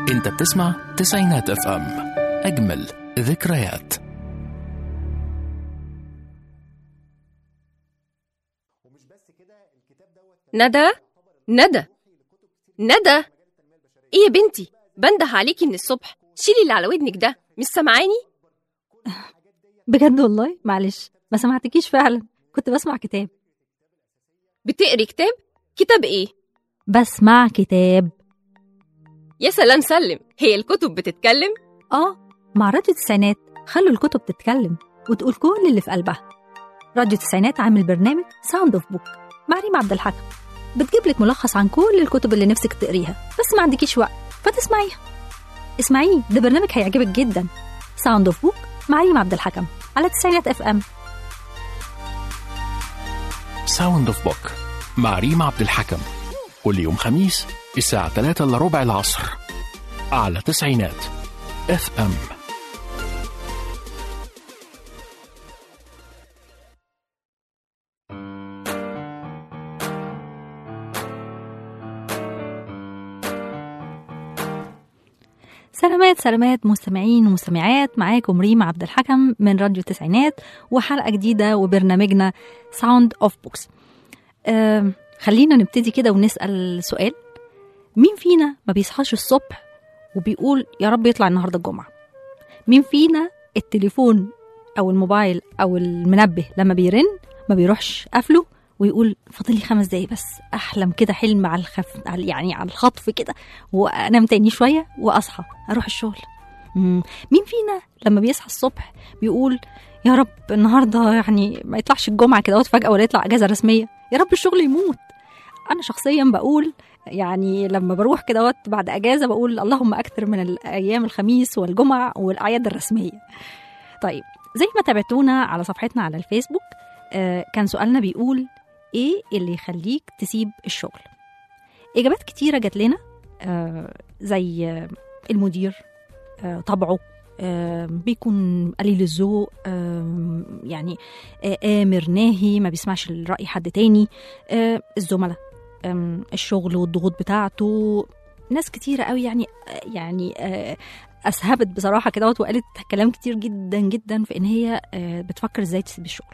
انت بتسمع تسعينات اف ام اجمل ذكريات ندى ندى ندى ايه يا بنتي بنده عليكي من الصبح شيلي اللي على ودنك ده مش سامعاني بجد والله معلش ما سمعتكيش فعلا كنت بسمع كتاب بتقري كتاب كتاب ايه بسمع كتاب يا سلام سلم هي الكتب بتتكلم اه مع راديو التسعينات خلوا الكتب تتكلم وتقول كل اللي في قلبها راديو التسعينات عامل برنامج ساوند اوف بوك مع ريم عبد الحكم بتجيب لك ملخص عن كل الكتب اللي نفسك تقريها بس ما عندكيش وقت فتسمعيها اسمعيه ده برنامج هيعجبك جدا ساوند اوف بوك مع ريم عبد الحكم على تسعينات اف ام ساوند اوف بوك مع ريم عبد الحكم كل يوم خميس الساعة 3 الا ربع العصر على تسعينات اف ام سلامات سلامات مستمعين ومستمعات معاكم ريم عبد الحكم من راديو التسعينات وحلقة جديدة وبرنامجنا ساوند اوف بوكس خلينا نبتدي كده ونسأل سؤال مين فينا ما بيصحاش الصبح وبيقول يا رب يطلع النهاردة الجمعة مين فينا التليفون أو الموبايل أو المنبه لما بيرن ما بيروحش قافله ويقول فاضل لي خمس دقايق بس احلم كده حلم على الخف على- يعني على الخطف كده وانام تاني شويه واصحى اروح الشغل مم. مين فينا لما بيصحى الصبح بيقول يا رب النهارده يعني ما يطلعش الجمعه كده وقت فجاه ولا يطلع اجازه رسميه يا رب الشغل يموت انا شخصيا بقول يعني لما بروح كده وقت بعد اجازه بقول اللهم اكثر من الايام الخميس والجمع والاعياد الرسميه طيب زي ما تابعتونا على صفحتنا على الفيسبوك آه، كان سؤالنا بيقول ايه اللي يخليك تسيب الشغل اجابات كتيره جات لنا آه، زي آه، المدير آه، طبعه آه، بيكون قليل الذوق آه، يعني آه، آمر ناهي ما بيسمعش لرأي حد تاني آه، الزملاء آم، الشغل والضغوط بتاعته ناس كتيرة قوي يعني آه، يعني آه، أسهبت بصراحة كده وقالت كلام كتير جدا جدا في إن هي آه، بتفكر إزاي تسيب الشغل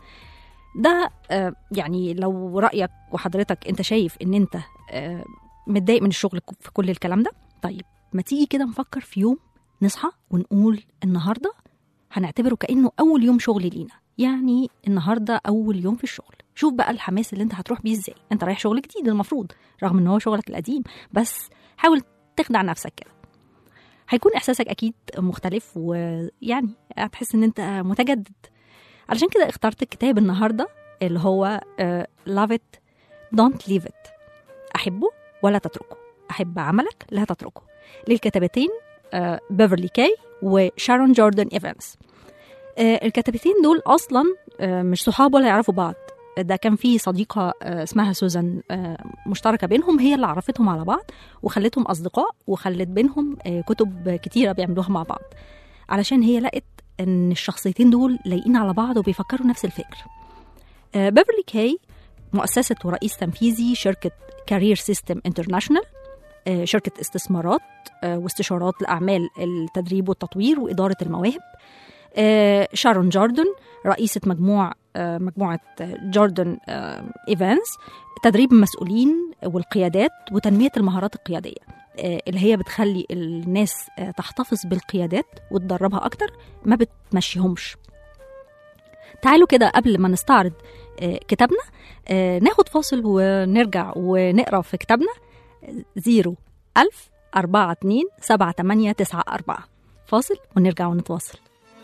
ده آه، يعني لو رأيك وحضرتك أنت شايف إن أنت آه، متضايق من الشغل في كل الكلام ده طيب ما تيجي كده نفكر في يوم نصحى ونقول النهارده هنعتبره كانه اول يوم شغل لينا يعني النهارده اول يوم في الشغل شوف بقى الحماس اللي انت هتروح بيه ازاي انت رايح شغل جديد المفروض رغم ان هو شغلك القديم بس حاول تخدع نفسك كده هيكون احساسك اكيد مختلف ويعني هتحس ان انت متجدد علشان كده اخترت كتاب النهارده اللي هو آه، Love it Don't leave it أحبه ولا تتركه أحب عملك لا تتركه للكتابتين آه، بيفرلي كاي وشارون جوردن إيفانس آه، الكتابتين دول أصلا آه، مش صحاب ولا يعرفوا بعض ده كان في صديقة آه، اسمها سوزان آه، مشتركة بينهم هي اللي عرفتهم على بعض وخلتهم أصدقاء وخلت بينهم آه، كتب كتيرة بيعملوها مع بعض علشان هي لقت ان الشخصيتين دول لايقين على بعض وبيفكروا نفس الفكر آه، بيفرلي كاي مؤسسة ورئيس تنفيذي شركة كارير سيستم انترناشونال شركة استثمارات آه، واستشارات لأعمال التدريب والتطوير وإدارة المواهب آه، شارون جاردن رئيسة مجموع آه، مجموعة آه، جاردن آه، إيفانس تدريب المسؤولين والقيادات وتنمية المهارات القيادية آه، اللي هي بتخلي الناس آه، تحتفظ بالقيادات وتدربها أكتر ما بتمشيهمش تعالوا كده قبل ما نستعرض آه، كتابنا آه، ناخد فاصل ونرجع ونقرا في كتابنا زيرو ألف أربعة اتنين سبعة تمانية تسعة أربعة فاصل ونرجع ونتواصل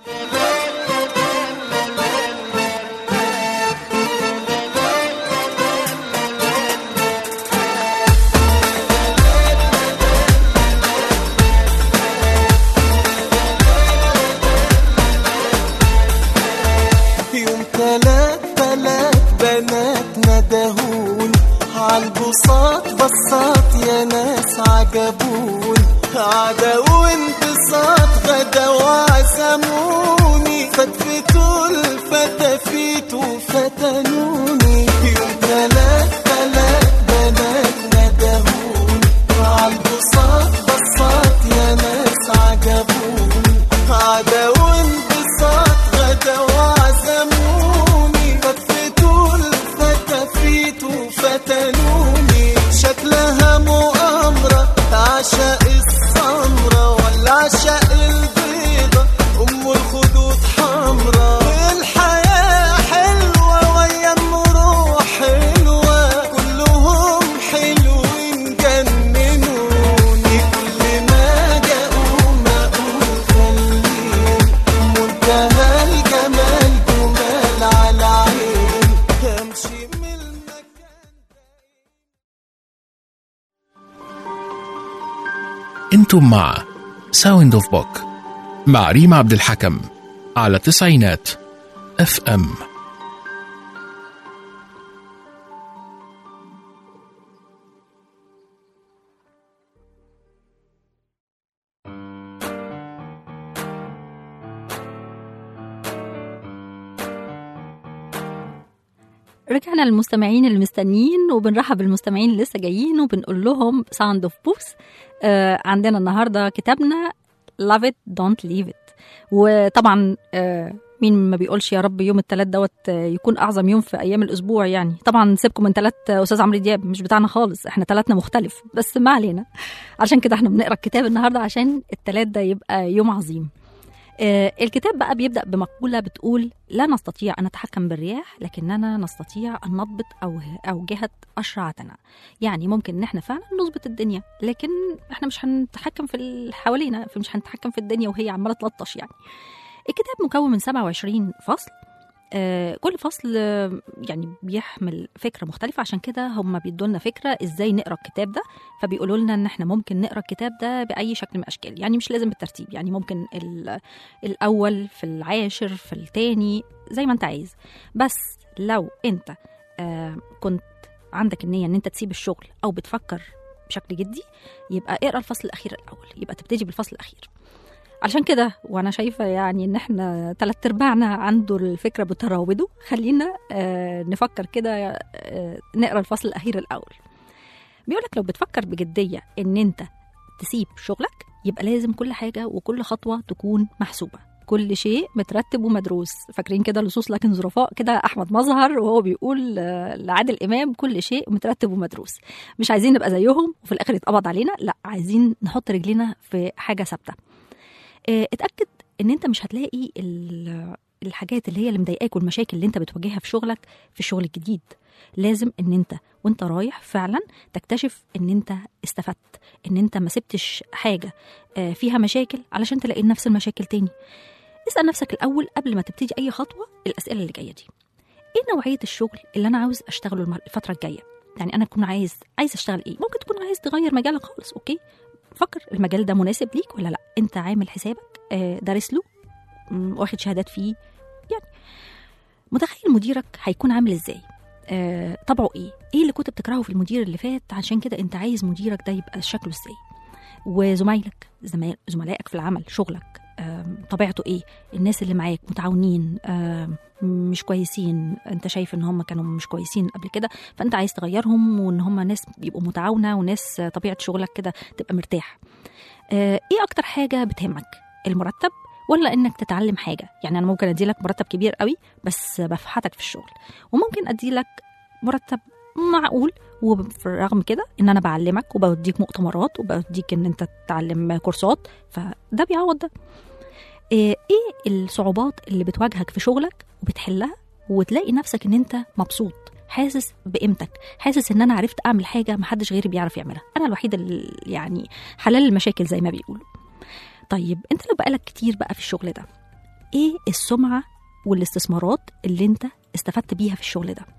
يوم تلات تلات بنات ندهون عالبساط بساط يا ناس عجبون عدا وانبساط غدا وعزموني فتفتوا الفتافيت وفتنوني يوم تلات تلات بنات ندهون عالبساط بساط انتم مع ساوند اوف بوك مع ريم عبد الحكم على تسعينات اف ام رجعنا للمستمعين اللي مستنيين وبنرحب بالمستمعين اللي لسه جايين وبنقول لهم ساوند اوف بوكس آه عندنا النهارده كتابنا love it don't leave it وطبعا آه مين ما بيقولش يا رب يوم الثلاث دوت آه، يكون اعظم يوم في ايام الاسبوع يعني طبعا سيبكم من ثلاث استاذ عمرو دياب مش بتاعنا خالص احنا ثلاثنا مختلف بس ما علينا عشان كده احنا بنقرا الكتاب النهارده عشان الثلاث ده يبقى يوم عظيم آه، الكتاب بقى بيبدأ بمقولة بتقول لا نستطيع أن نتحكم بالرياح لكننا نستطيع أن نضبط أو أوجهة أشرعتنا يعني ممكن إن إحنا فعلا نظبط الدنيا لكن إحنا مش هنتحكم في اللي حوالينا مش هنتحكم في الدنيا وهي عمالة تلطش يعني الكتاب مكون من 27 فصل آه، كل فصل آه، يعني بيحمل فكره مختلفه عشان كده هم بيدوا لنا فكره ازاي نقرا الكتاب ده فبيقولوا لنا ان احنا ممكن نقرا الكتاب ده باي شكل من الاشكال يعني مش لازم بالترتيب يعني ممكن ال- الاول في العاشر في التاني زي ما انت عايز بس لو انت آه كنت عندك النيه ان انت تسيب الشغل او بتفكر بشكل جدي يبقى اقرا الفصل الاخير الاول يبقى تبتدي بالفصل الاخير عشان كده وانا شايفه يعني ان احنا تلات ارباعنا عنده الفكره بتراوده خلينا آه نفكر كده آه نقرا الفصل الاخير الاول بيقولك لو بتفكر بجديه ان انت تسيب شغلك يبقى لازم كل حاجه وكل خطوه تكون محسوبه كل شيء مترتب ومدروس فاكرين كده لصوص لكن ظرفاء كده احمد مظهر وهو بيقول آه، لعادل امام كل شيء مترتب ومدروس مش عايزين نبقى زيهم وفي الاخر يتقبض علينا لا عايزين نحط رجلنا في حاجه ثابته آه، اتاكد ان انت مش هتلاقي ال- الحاجات اللي هي اللي مضايقاك والمشاكل اللي انت بتواجهها في شغلك في الشغل الجديد لازم ان انت وانت رايح فعلا تكتشف ان انت استفدت ان انت ما سبتش حاجه آه، فيها مشاكل علشان تلاقي نفس المشاكل تاني اسال نفسك الاول قبل ما تبتدي اي خطوه الاسئله اللي جايه دي ايه نوعيه الشغل اللي انا عاوز اشتغله الم- الفتره الجايه يعني انا اكون عايز عايز اشتغل ايه ممكن تكون عايز تغير مجالك خالص اوكي فكر المجال ده مناسب ليك ولا لا انت عامل حسابك آه، دارس له مم، واخد شهادات فيه يعني متخيل مديرك هيكون عامل ازاي آه، طبعه ايه ايه اللي كنت بتكرهه في المدير اللي فات عشان كده انت عايز مديرك ده يبقى شكله ازاي وزمايلك زمايل زملائك في العمل شغلك آم، طبيعته ايه الناس اللي معاك متعاونين آم، مش كويسين انت شايف ان هم كانوا مش كويسين قبل كده فانت عايز تغيرهم وان هم ناس يبقوا متعاونه وناس آه، طبيعه شغلك كده تبقى مرتاح آه، ايه اكتر حاجه بتهمك المرتب ولا انك تتعلم حاجه يعني انا ممكن ادي لك مرتب كبير قوي بس بفحتك في الشغل وممكن ادي لك مرتب معقول وبرغم كده ان انا بعلمك وبوديك مؤتمرات وبوديك ان انت تتعلم كورسات فده بيعوض ده ايه إيه الصعوبات اللي بتواجهك في شغلك وبتحلها وتلاقي نفسك ان انت مبسوط حاسس بقيمتك حاسس ان انا عرفت اعمل حاجه محدش غيري بيعرف يعملها انا الوحيده اللي يعني حلال المشاكل زي ما بيقولوا طيب انت لو بقالك كتير بقى في الشغل ده ايه السمعه والاستثمارات اللي انت استفدت بيها في الشغل ده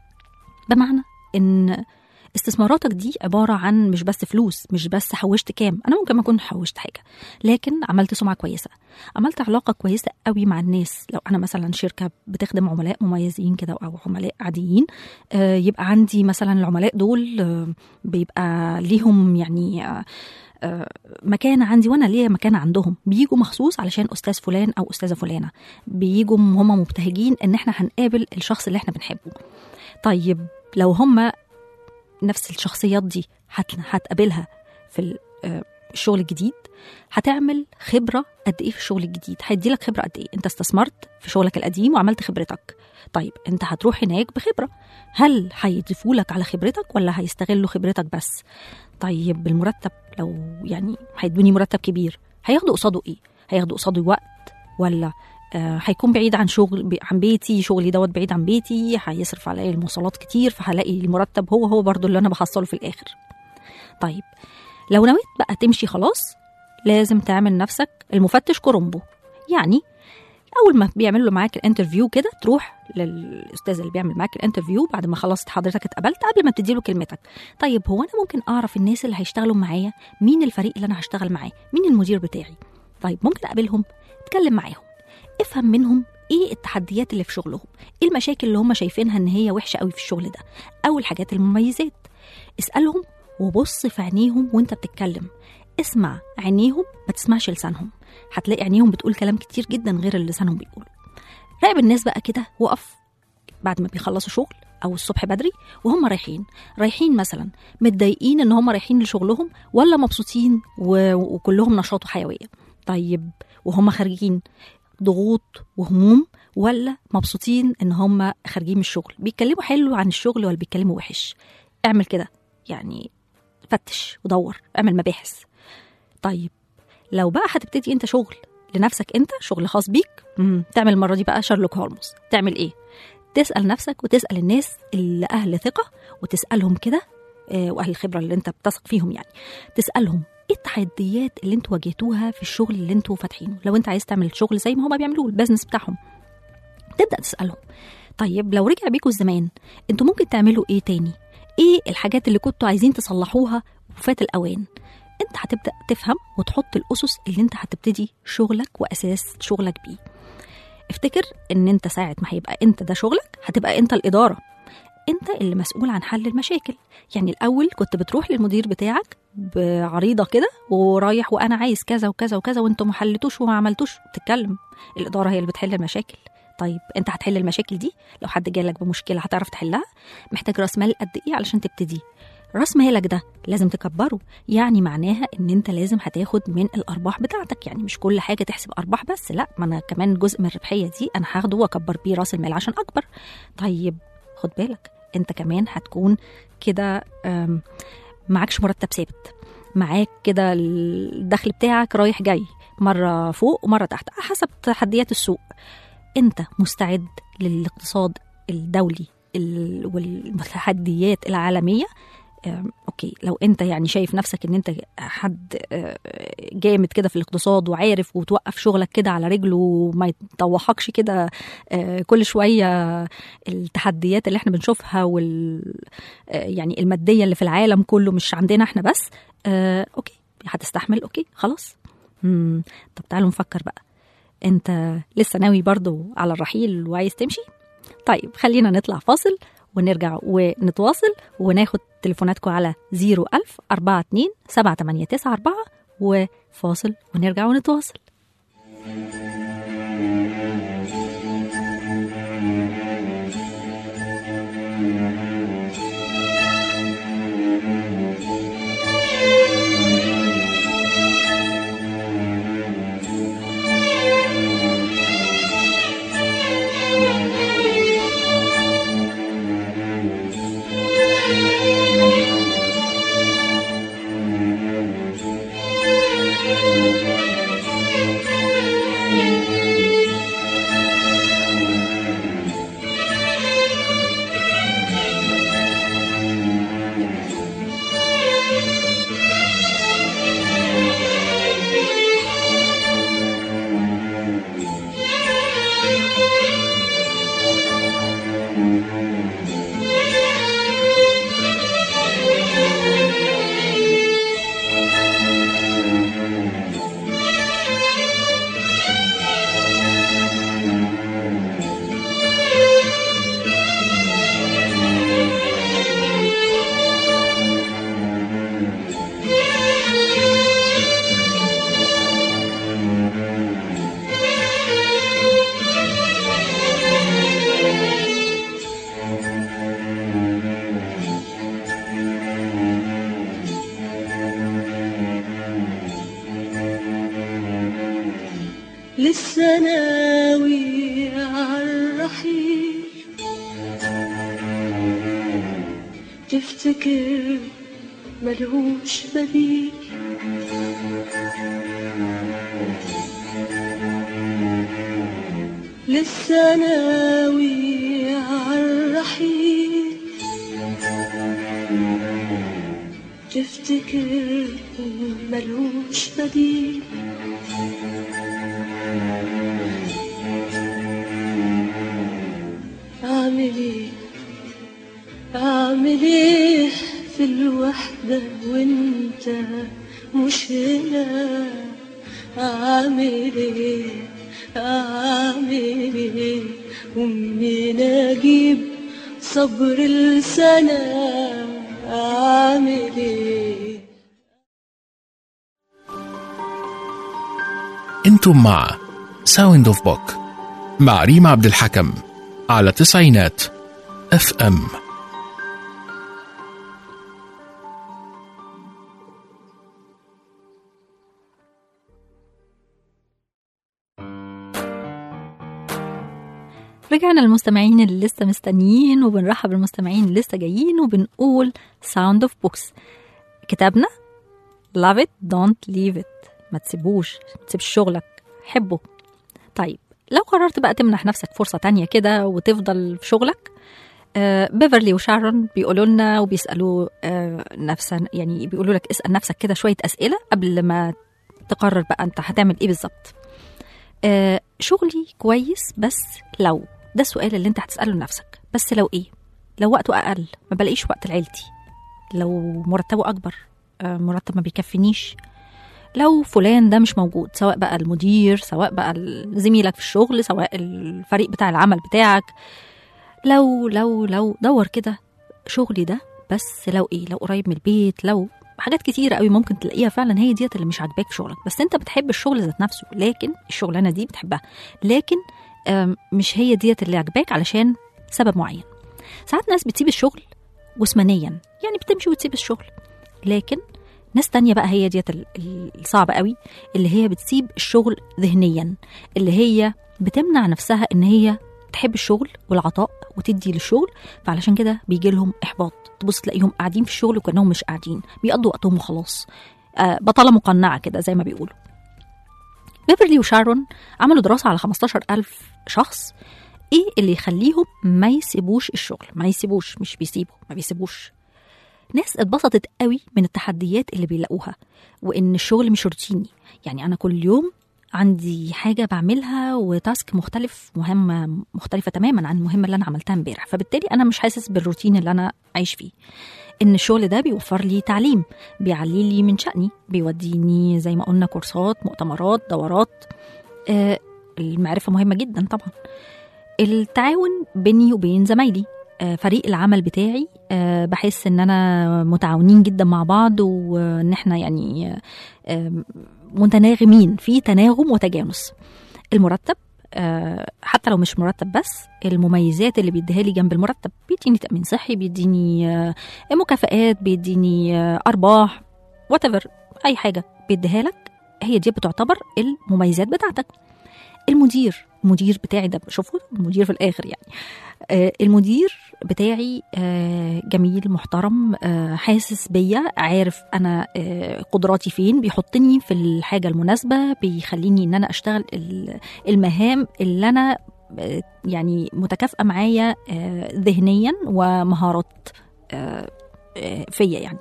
بمعنى ان استثماراتك دي عبارة عن مش بس فلوس مش بس حوشت كام أنا ممكن ما أكون حوشت حاجة لكن عملت سمعة كويسة عملت علاقة كويسة قوي مع الناس لو أنا مثلا شركة بتخدم عملاء مميزين كده أو عملاء عاديين آه، يبقى عندي مثلا العملاء دول آه، بيبقى ليهم يعني آه، آه، مكانة عندي وانا ليا مكانة عندهم بيجوا مخصوص علشان استاذ فلان او استاذة فلانة بيجوا هم مبتهجين ان احنا هنقابل الشخص اللي احنا بنحبه طيب لو هم نفس الشخصيات دي هت- هتقابلها في ال- آه، الشغل الجديد هتعمل خبره قد ايه في الشغل الجديد هيدي لك خبره قد ايه انت استثمرت في شغلك القديم وعملت خبرتك طيب انت هتروح هناك بخبره هل هيضيفوا لك على خبرتك ولا هيستغلوا خبرتك بس طيب المرتب لو يعني هيدوني مرتب كبير هياخدوا قصاده ايه هياخدوا قصاده وقت ولا آه، هيكون بعيد عن شغل بي- عن بيتي شغلي دوت بعيد عن بيتي هيصرف عليا المواصلات كتير فهلاقي المرتب هو هو برضو اللي انا بحصله في الاخر طيب لو نويت بقى تمشي خلاص لازم تعمل نفسك المفتش كرومبو يعني اول ما بيعملوا معاك الانترفيو كده تروح للاستاذ اللي بيعمل معاك الانترفيو بعد ما خلصت حضرتك اتقبلت قبل ما تديله كلمتك طيب هو انا ممكن اعرف الناس اللي هيشتغلوا معايا مين الفريق اللي انا هشتغل معاه مين المدير بتاعي طيب ممكن اقابلهم اتكلم معاهم افهم منهم ايه التحديات اللي في شغلهم ايه المشاكل اللي هم شايفينها ان هي وحشه قوي في الشغل ده او الحاجات المميزات اسالهم وبص في عينيهم وانت بتتكلم اسمع عينيهم ما تسمعش لسانهم هتلاقي عينيهم بتقول كلام كتير جدا غير اللي لسانهم بيقوله راقب الناس بقى كده وقف بعد ما بيخلصوا شغل او الصبح بدري وهم رايحين رايحين مثلا متضايقين ان هم رايحين لشغلهم ولا مبسوطين و... وكلهم نشاط وحيويه طيب وهم خارجين ضغوط وهموم ولا مبسوطين ان هم خارجين من الشغل بيتكلموا حلو عن الشغل ولا بيتكلموا وحش اعمل كده يعني فتش ودور اعمل مباحث طيب لو بقى هتبتدي انت شغل لنفسك انت شغل خاص بيك مم. تعمل المره دي بقى شارلوك هولمز تعمل ايه تسال نفسك وتسال الناس اللي اهل ثقه وتسالهم كده آه، واهل الخبره اللي انت بتثق فيهم يعني تسالهم ايه التحديات اللي انتوا واجهتوها في الشغل اللي انتوا فاتحينه لو انت عايز تعمل شغل زي ما هما بيعملوه البيزنس بتاعهم تبدا تسالهم طيب لو رجع بيكوا الزمان انتوا ممكن تعملوا ايه تاني ايه الحاجات اللي كنتوا عايزين تصلحوها وفات الاوان انت هتبدا تفهم وتحط الاسس اللي انت هتبتدي شغلك واساس شغلك بيه افتكر ان انت ساعه ما هيبقى انت ده شغلك هتبقى انت الاداره انت اللي مسؤول عن حل المشاكل يعني الاول كنت بتروح للمدير بتاعك بعريضه كده ورايح وانا عايز كذا وكذا وكذا وانتم ما حلتوش وما عملتوش تتكلم الاداره هي اللي بتحل المشاكل طيب انت هتحل المشاكل دي لو حد جالك بمشكله هتعرف تحلها محتاج راس مال قد ايه علشان تبتدي راس مالك ده لازم تكبره يعني معناها ان انت لازم هتاخد من الارباح بتاعتك يعني مش كل حاجه تحسب ارباح بس لا ما انا كمان جزء من الربحيه دي انا هاخده واكبر بيه راس المال عشان اكبر طيب خد بالك انت كمان هتكون كده أم، معكش مرتب ثابت معاك كده الدخل بتاعك رايح جاي مرة فوق ومرة تحت حسب تحديات السوق انت مستعد للاقتصاد الدولي ال- والتحديات العالمية أم، اوكي لو انت يعني شايف نفسك ان انت حد آه، جامد كده في الاقتصاد وعارف وتوقف شغلك كده على رجله وما يطوحكش كده آه، كل شويه التحديات اللي احنا بنشوفها وال آه، يعني الماديه اللي في العالم كله مش عندنا احنا بس آه، اوكي هتستحمل اوكي خلاص مم. طب تعالوا نفكر بقى انت لسه ناوي برضو على الرحيل وعايز تمشي طيب خلينا نطلع فاصل ونرجع ونتواصل وناخد تليفوناتكم على 01000 42 7894 وفاصل ونرجع ونتواصل لسه ناوي عالرحيل تفتكر ملهوش بديل لسه ناوي عالرحيل تفتكر ملهوش بديل أعمل إيه في الوحدة وأنت مش هنا أعمل إيه أعمل إيه ومنين أجيب صبر السنة أعمل إيه انتم مع ساوند اوف بوك مع ريم عبد الحكم على تسعينات اف ام رجعنا للمستمعين اللي لسه مستنيين وبنرحب بالمستمعين اللي لسه جايين وبنقول Sound of Books كتابنا Love it don't leave it ما تسيبوش ما تسيبش شغلك حبه طيب لو قررت بقى تمنح نفسك فرصة تانية كده وتفضل في شغلك آه بيفرلي وشارون بيقولوا لنا وبيسألوا آه نفسا يعني بيقولوا لك اسأل نفسك كده شوية أسئلة قبل ما تقرر بقى أنت هتعمل إيه بالظبط آه شغلي كويس بس لو ده السؤال اللي انت هتسأله لنفسك بس لو ايه لو وقته اقل ما بلاقيش وقت لعيلتي لو مرتبه اكبر آه، مرتب ما بيكفينيش لو فلان ده مش موجود سواء بقى المدير سواء بقى زميلك في الشغل سواء الفريق بتاع العمل بتاعك لو لو لو دور كده شغلي ده بس لو ايه لو قريب من البيت لو حاجات كتيرة قوي ممكن تلاقيها فعلا هي ديت اللي مش عاجباك في شغلك بس انت بتحب الشغل ذات نفسه لكن الشغلانة دي بتحبها لكن آم، مش هي ديت اللي عجباك علشان سبب معين ساعات ناس بتسيب الشغل جسمانيا يعني بتمشي وتسيب الشغل لكن ناس تانية بقى هي ديت ال- ال- الصعبة قوي اللي هي بتسيب الشغل ذهنيا اللي هي بتمنع نفسها ان هي تحب الشغل والعطاء وتدي للشغل فعلشان كده بيجي لهم احباط تبص تلاقيهم قاعدين في الشغل وكانهم مش قاعدين بيقضوا وقتهم وخلاص آه بطالة مقنعة كده زي ما بيقولوا بيفرلي وشارون عملوا دراسة على 15 ألف شخص ايه اللي يخليهم ما يسيبوش الشغل ما يسيبوش مش بيسيبوا ما بيسيبوش ناس اتبسطت قوي من التحديات اللي بيلاقوها وان الشغل مش روتيني يعني انا كل يوم عندي حاجة بعملها وتاسك مختلف مهمة مختلفة تماما عن المهمة اللي أنا عملتها امبارح فبالتالي أنا مش حاسس بالروتين اللي أنا عايش فيه إن الشغل ده بيوفر لي تعليم بيعلي لي من شأني بيوديني زي ما قلنا كورسات مؤتمرات دورات آه المعرفة مهمة جدا طبعا التعاون بيني وبين زمايلي آه، فريق العمل بتاعي آه، بحس ان انا متعاونين جدا مع بعض وان احنا يعني آه، آه، متناغمين في تناغم وتجانس المرتب آه، حتى لو مش مرتب بس المميزات اللي بيديها لي جنب المرتب بيديني تأمين صحي بيديني آه، مكافآت بيديني آه، أرباح whatever أي حاجة بيديها لك هي دي بتعتبر المميزات بتاعتك المدير المدير بتاعي ده شوفوا المدير في الآخر يعني آه، المدير بتاعي آه، جميل محترم آه، حاسس بيا عارف انا آه، قدراتي فين بيحطني في الحاجه المناسبه بيخليني ان انا اشتغل ال- المهام اللي انا آه، يعني متكافئه معايا آه، ذهنيا ومهارات آه، آه، فيا يعني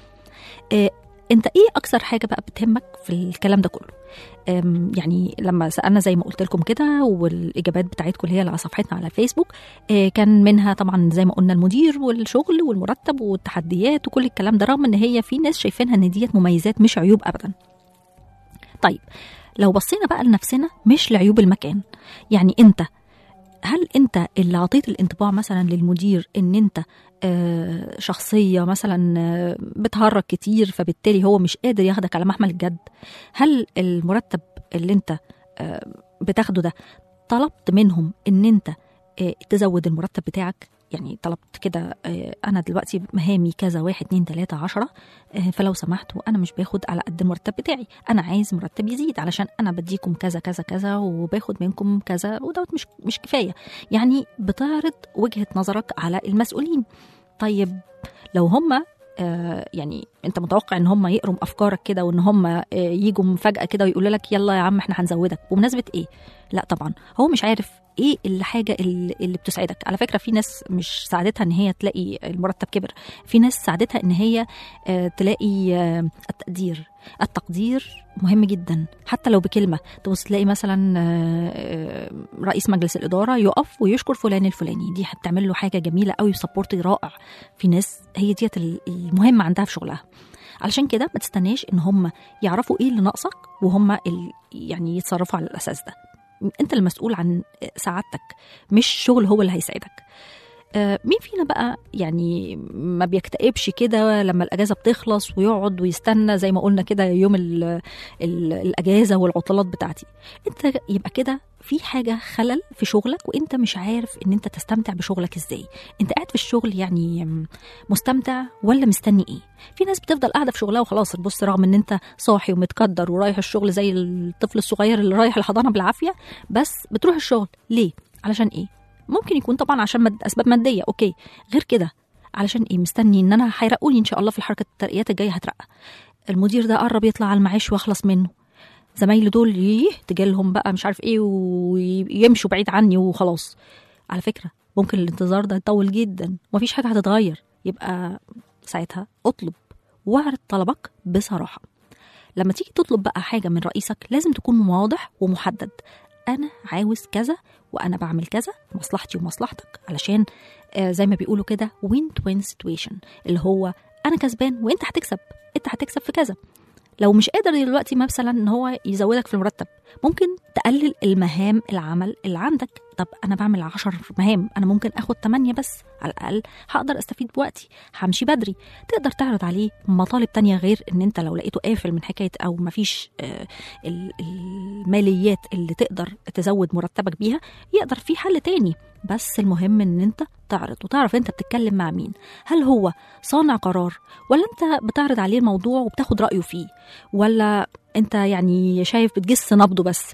آه، انت ايه اكثر حاجه بقى بتهمك في الكلام ده كله أم، يعني لما سالنا زي ما قلت لكم كده والاجابات بتاعتكم اللي هي اللي على صفحتنا على الفيسبوك آه، كان منها طبعا زي ما قلنا المدير والشغل والمرتب والتحديات وكل الكلام ده رغم ان هي في ناس شايفينها ان ديت مميزات مش عيوب ابدا طيب لو بصينا بقى لنفسنا مش لعيوب المكان يعني انت هل انت اللي عطيت الانطباع مثلا للمدير ان انت آه، شخصيه مثلا آه، بتهرج كتير فبالتالي هو مش قادر ياخدك على محمل الجد هل المرتب اللي انت آه، بتاخده ده طلبت منهم ان انت آه، تزود المرتب بتاعك يعني طلبت كده آه، انا دلوقتي مهامي كذا واحد اتنين تلاته عشرة آه، فلو سمحتوا انا مش باخد على قد المرتب بتاعي انا عايز مرتب يزيد علشان انا بديكم كذا كذا كذا وباخد منكم كذا ودوت مش مش كفايه يعني بتعرض وجهه نظرك على المسؤولين طيب لو هم آه، يعني انت متوقع ان هم يقروا افكارك كده وان هم آه، يجوا فجاه كده ويقولوا لك يلا يا عم احنا هنزودك بمناسبه ايه لا طبعا هو مش عارف ايه الحاجه اللي, اللي بتسعدك على فكره في ناس مش ساعدتها ان هي تلاقي المرتب كبر في ناس ساعدتها ان هي آه، تلاقي آه، التقدير التقدير مهم جدا حتى لو بكلمه تبص تلاقي مثلا آه، آه، رئيس مجلس الاداره يقف ويشكر فلان الفلاني دي هتعمل له حاجه جميله قوي وسبورت رائع في ناس هي ديت المهم عندها في شغلها علشان كده ما تستناش ان هم يعرفوا ايه اللي ناقصك وهم ال- يعني يتصرفوا على الاساس ده انت المسؤول عن سعادتك مش شغل هو اللي هيساعدك آه، مين فينا بقى يعني ما بيكتئبش كده لما الاجازه بتخلص ويقعد ويستنى زي ما قلنا كده يوم ال ال الاجازه والعطلات بتاعتي انت يبقى كده في حاجه خلل في شغلك وانت مش عارف ان انت تستمتع بشغلك ازاي انت قاعد في الشغل يعني مستمتع ولا مستني ايه في ناس بتفضل قاعده في شغلها وخلاص تبص رغم ان انت صاحي ومتقدر ورايح الشغل زي الطفل الصغير اللي رايح الحضانه بالعافيه بس بتروح الشغل ليه علشان ايه ممكن يكون طبعا عشان مد... اسباب ماديه اوكي غير كده علشان ايه مستني ان انا هيرقوني ان شاء الله في الحركه الترقيات الجايه هترقى المدير ده قرب يطلع على المعاش واخلص منه زمايلي دول يه تجيلهم بقى مش عارف ايه ويمشوا بعيد عني وخلاص على فكره ممكن الانتظار ده يطول جدا ومفيش حاجه هتتغير يبقى ساعتها اطلب واعرض طلبك بصراحه لما تيجي تطلب بقى حاجه من رئيسك لازم تكون واضح ومحدد انا عاوز كذا وانا بعمل كذا مصلحتي ومصلحتك علشان آه زي ما بيقولوا كده وين تو وين سيتويشن اللي هو انا كسبان وانت هتكسب انت هتكسب في كذا لو مش قادر دلوقتي مثلا ان هو يزودك في المرتب ممكن تقلل المهام العمل اللي عندك طب انا بعمل عشر مهام انا ممكن اخد تمانية بس على الاقل هقدر استفيد بوقتي همشي بدري تقدر تعرض عليه مطالب تانية غير ان انت لو لقيته قافل من حكايه او مفيش آه ال- الماليات اللي تقدر تزود مرتبك بيها يقدر في حل تاني بس المهم ان انت تعرض وتعرف انت بتتكلم مع مين هل هو صانع قرار ولا انت بتعرض عليه الموضوع وبتاخد رايه فيه ولا انت يعني شايف بتجس نبضه بس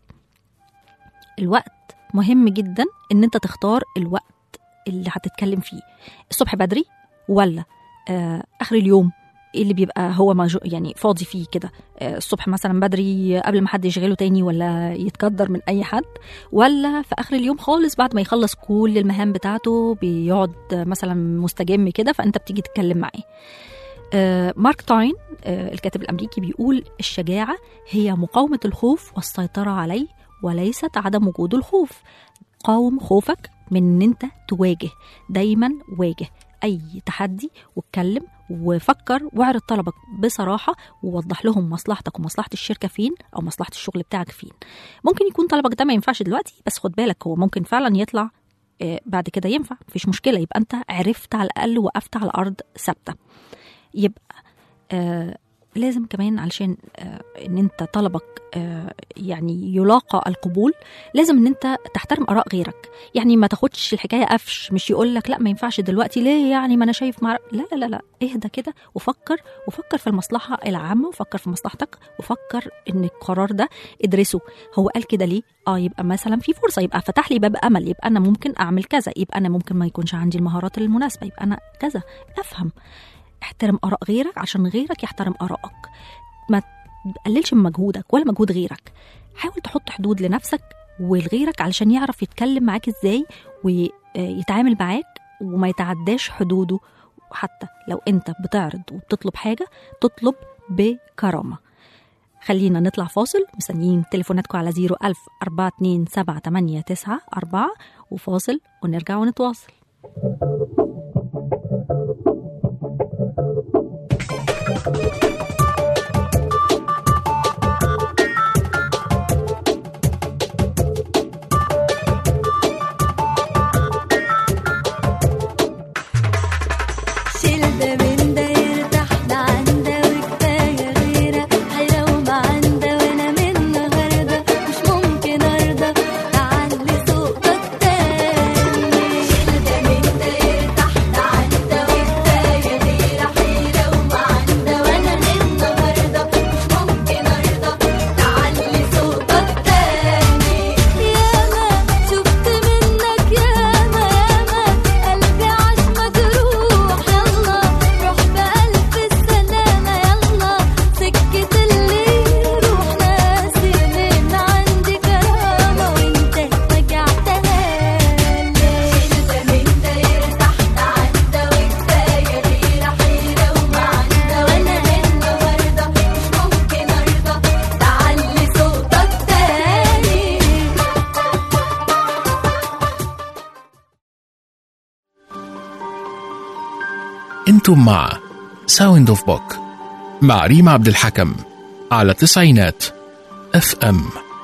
الوقت مهم جدا ان انت تختار الوقت اللي هتتكلم فيه الصبح بدري ولا آه اخر اليوم اللي بيبقى هو مجو يعني فاضي فيه كده آه، الصبح مثلا بدري قبل ما حد يشغله تاني ولا يتقدر من اي حد ولا في اخر اليوم خالص بعد ما يخلص كل المهام بتاعته بيقعد مثلا مستجم كده فانت بتيجي تتكلم معاه آه، مارك توين آه، الكاتب الامريكي بيقول الشجاعه هي مقاومه الخوف والسيطره عليه وليست عدم وجود الخوف قاوم خوفك من ان انت تواجه دايما واجه اي تحدي واتكلم وفكر واعرض طلبك بصراحه ووضح لهم مصلحتك ومصلحه الشركه فين او مصلحه الشغل بتاعك فين ممكن يكون طلبك ده ما ينفعش دلوقتي بس خد بالك هو ممكن فعلا يطلع آه، بعد كده ينفع مفيش مشكله يبقى انت عرفت على الاقل وقفت على ارض ثابته يبقى آه لازم كمان علشان آه ان انت طلبك آه يعني يلاقى القبول لازم ان انت تحترم اراء غيرك يعني ما تاخدش الحكايه قفش مش يقول لك لا ما ينفعش دلوقتي ليه يعني ما انا شايف مع... لا لا لا لا اهدى كده وفكر وفكر في المصلحه العامه وفكر في مصلحتك وفكر ان القرار ده ادرسه هو قال كده ليه اه يبقى مثلا في فرصه يبقى فتح لي باب امل يبقى انا ممكن اعمل كذا يبقى انا ممكن ما يكونش عندي المهارات المناسبه يبقى انا كذا افهم احترم اراء غيرك عشان غيرك يحترم ارائك ما تقللش من مجهودك ولا مجهود غيرك حاول تحط حدود لنفسك ولغيرك علشان يعرف يتكلم معاك ازاي ويتعامل معاك وما يتعداش حدوده حتى لو انت بتعرض وبتطلب حاجه تطلب بكرامه خلينا نطلع فاصل مستنيين تليفوناتكم على 01000 427 4 وفاصل ونرجع ونتواصل شيل ده من ده يرتاح ده عن ده وكفاية غيرة حيرة وما عن ده وانا من النهاردة مش ممكن ارضى اعلي صوتك تاني شيل ده من ده يرتاح ده عن ده وكفاية غيرة حيرة وما عن ده وانا أنتم مع ساوند اوف بوك مع ريم عبد الحكم على تسعينات اف ام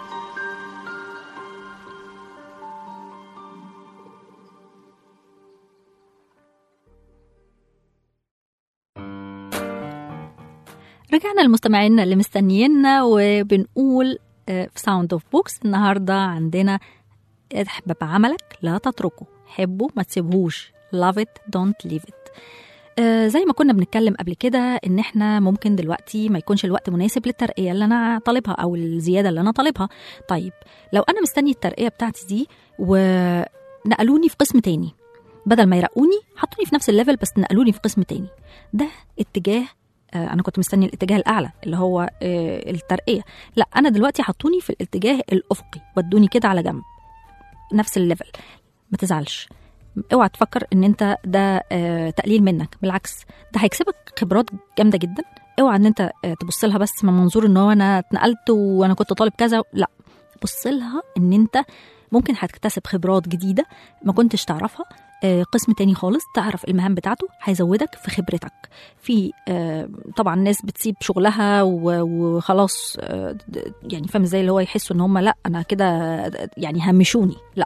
رجعنا لمستمعينا اللي مستنيينا وبنقول آه، في ساوند اوف بوكس النهارده عندنا احبب عملك لا تتركه حبه ما تسيبهوش love it don't leave it آه، زي ما كنا بنتكلم قبل كده ان احنا ممكن دلوقتي ما يكونش الوقت مناسب للترقيه اللي انا طالبها او الزياده اللي انا طالبها طيب لو انا مستني الترقيه بتاعتي دي ونقلوني في قسم تاني بدل ما يرقوني حطوني في نفس الليفل بس نقلوني في قسم تاني ده اتجاه آه، انا كنت مستني الاتجاه الاعلى اللي هو آه، الترقيه لا انا دلوقتي حطوني في الاتجاه الافقي ودوني كده على جنب نفس الليفل ما تزعلش اوعى تفكر ان انت ده آه، تقليل منك بالعكس ده هيكسبك خبرات جامده جدا اوعى ان انت آه، تبص لها بس من منظور ان هو انا اتنقلت وانا كنت طالب كذا لا بص لها ان انت ممكن هتكتسب خبرات جديده ما كنتش تعرفها آه، قسم تاني خالص تعرف المهام بتاعته هيزودك في خبرتك في آه، طبعا ناس بتسيب شغلها و- وخلاص آه، د- يعني فاهم ازاي اللي هو يحسوا ان هم لا انا كده يعني همشوني لا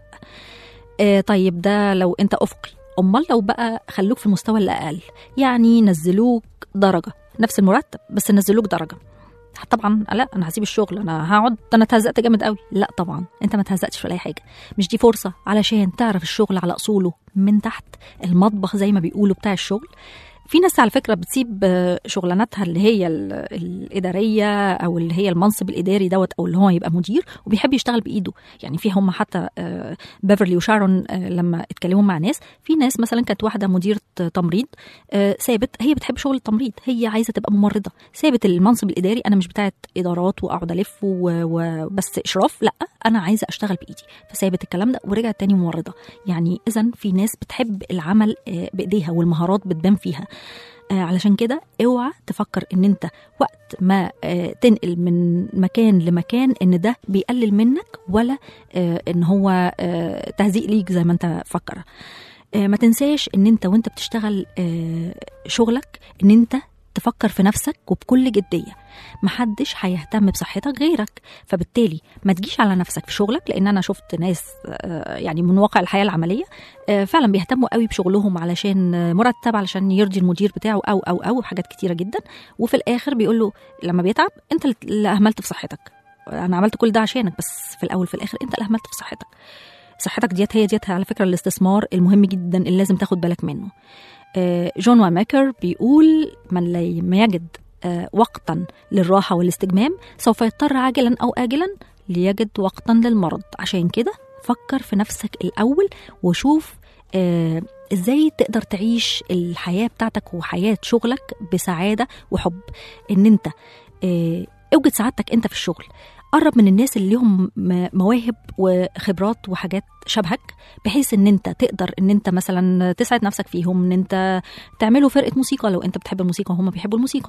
آه، طيب ده لو انت افقي امال لو بقى خلوك في المستوى اللي اقل يعني نزلوك درجه نفس المرتب بس نزلوك درجه طبعا لا انا هسيب الشغل انا هقعد ده انا اتهزقت جامد قوي لا طبعا انت ما اتهزقتش ولا اي حاجه مش دي فرصه علشان تعرف الشغل على اصوله من تحت المطبخ زي ما بيقولوا بتاع الشغل في ناس على فكره بتسيب آه، شغلاناتها اللي هي ال- الاداريه او اللي هي المنصب الاداري دوت او اللي هو يبقى مدير وبيحب يشتغل بايده يعني في هم حتى آه، بيفرلي وشارون آه، لما اتكلموا مع ناس في ناس مثلا كانت واحده مديره تمريض آه، سابت هي بتحب شغل التمريض هي عايزه تبقى ممرضه سابت المنصب الاداري انا مش بتاعت ادارات واقعد الف و- وبس اشراف لا انا عايزه اشتغل بايدي فسابت الكلام ده ورجعت تاني ممرضه يعني اذا في ناس بتحب العمل آه، بايديها والمهارات بتبان فيها آه، علشان كده اوعى تفكر ان انت وقت ما آه، تنقل من مكان لمكان ان ده بيقلل منك ولا آه، ان هو آه، تهزيق ليك زي ما انت فكر آه، ما تنساش ان انت وانت بتشتغل آه، شغلك ان انت تفكر في نفسك وبكل جديه محدش هيهتم بصحتك غيرك فبالتالي ما تجيش على نفسك في شغلك لان انا شفت ناس آه، يعني من واقع الحياه العمليه آه، فعلا بيهتموا قوي بشغلهم علشان آه، مرتب علشان يرضي المدير بتاعه او او او حاجات كتيره جدا وفي الاخر بيقول له لما بيتعب انت اللي اهملت في صحتك انا عملت كل ده عشانك بس في الاول في الاخر انت اللي اهملت في صحتك صحتك ديت هي ديت على فكره الاستثمار المهم جدا اللي لازم تاخد بالك منه آه، جون وماكر بيقول من لم يجد آه، وقتا للراحه والاستجمام سوف يضطر عاجلا او اجلا ليجد وقتا للمرض عشان كده فكر في نفسك الاول وشوف آه، ازاي تقدر تعيش الحياه بتاعتك وحياه شغلك بسعاده وحب ان انت آه، اوجد سعادتك انت في الشغل قرب من الناس اللي لهم م- مواهب وخبرات وحاجات شبهك بحيث ان انت تقدر ان انت مثلا تسعد نفسك فيهم ان انت تعملوا فرقه موسيقى لو انت بتحب الموسيقى وهم بيحبوا الموسيقى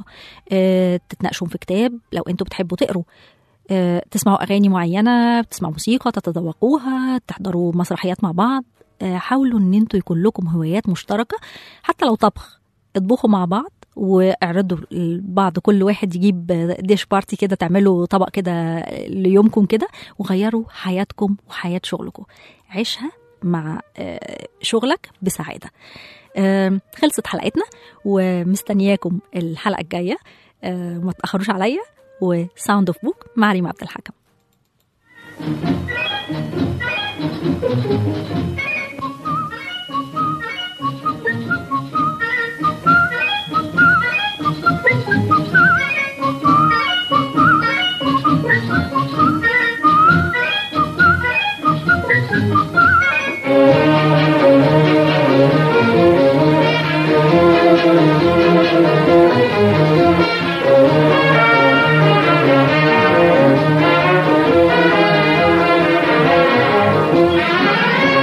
اه تتناقشوا في كتاب لو انتوا بتحبوا تقروا اه تسمعوا اغاني معينه تسمعوا موسيقى تتذوقوها تحضروا مسرحيات مع بعض اه حاولوا ان انتوا يكون لكم هوايات مشتركه حتى لو طبخ اطبخوا مع بعض واعرضوا لبعض كل واحد يجيب ديش بارتي كده تعملوا طبق كده ليومكم كده وغيروا حياتكم وحياة شغلكم عيشها مع آه، شغلك بسعادة آم، خلصت حلقتنا ومستنياكم الحلقة الجاية آه، ما تأخروش عليا وساوند اوف بوك مع ريم عبد الحكم Thank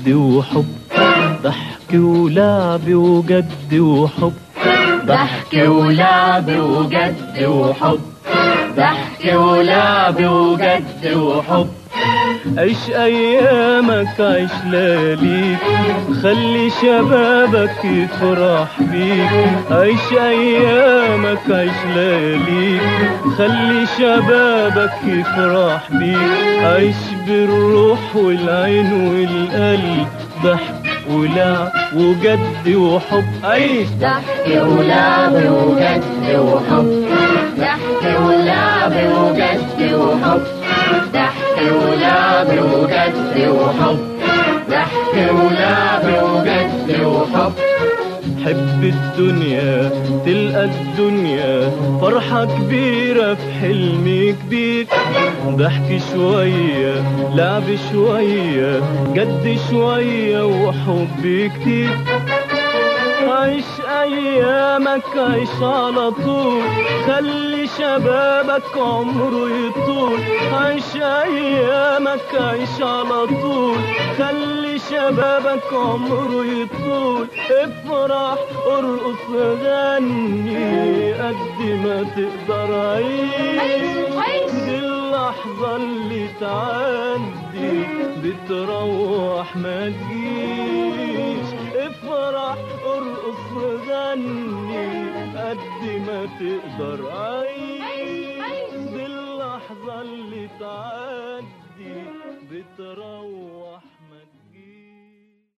وحب ضحك ولعب وجد وحب ضحك ولعب وجد وحب ضحك ولعب وجد وحب عيش ايامك عيش لياليك خلي شبابك يفرح بيك عيش ايامك عيش لياليك خلي شبابك يفرح بيك عيش بالروح والعين والقلب ضحك ولعب وجد وحب عيش ضحك ولعب وجد وحب ضحك ولعب وجد وحب ضحك ولعب وجد وحب ضحك ولعب وجد وحب حب الدنيا تلقى الدنيا فرحة كبيرة في حلم كبير ضحك شوية لعب شوية جد شوية وحب كتير عيش ايامك عيش على طول خلي شبابك عمره يطول عيش ايامك عيش على طول خلي شبابك عمره يطول افرح ارقص غني قد ما تقدر عيش دي اللحظة اللي تعدي بتروح ما تجيش افرح ارقص غني قد ما تقدر عيش دي اللحظة اللي تعدي بتروح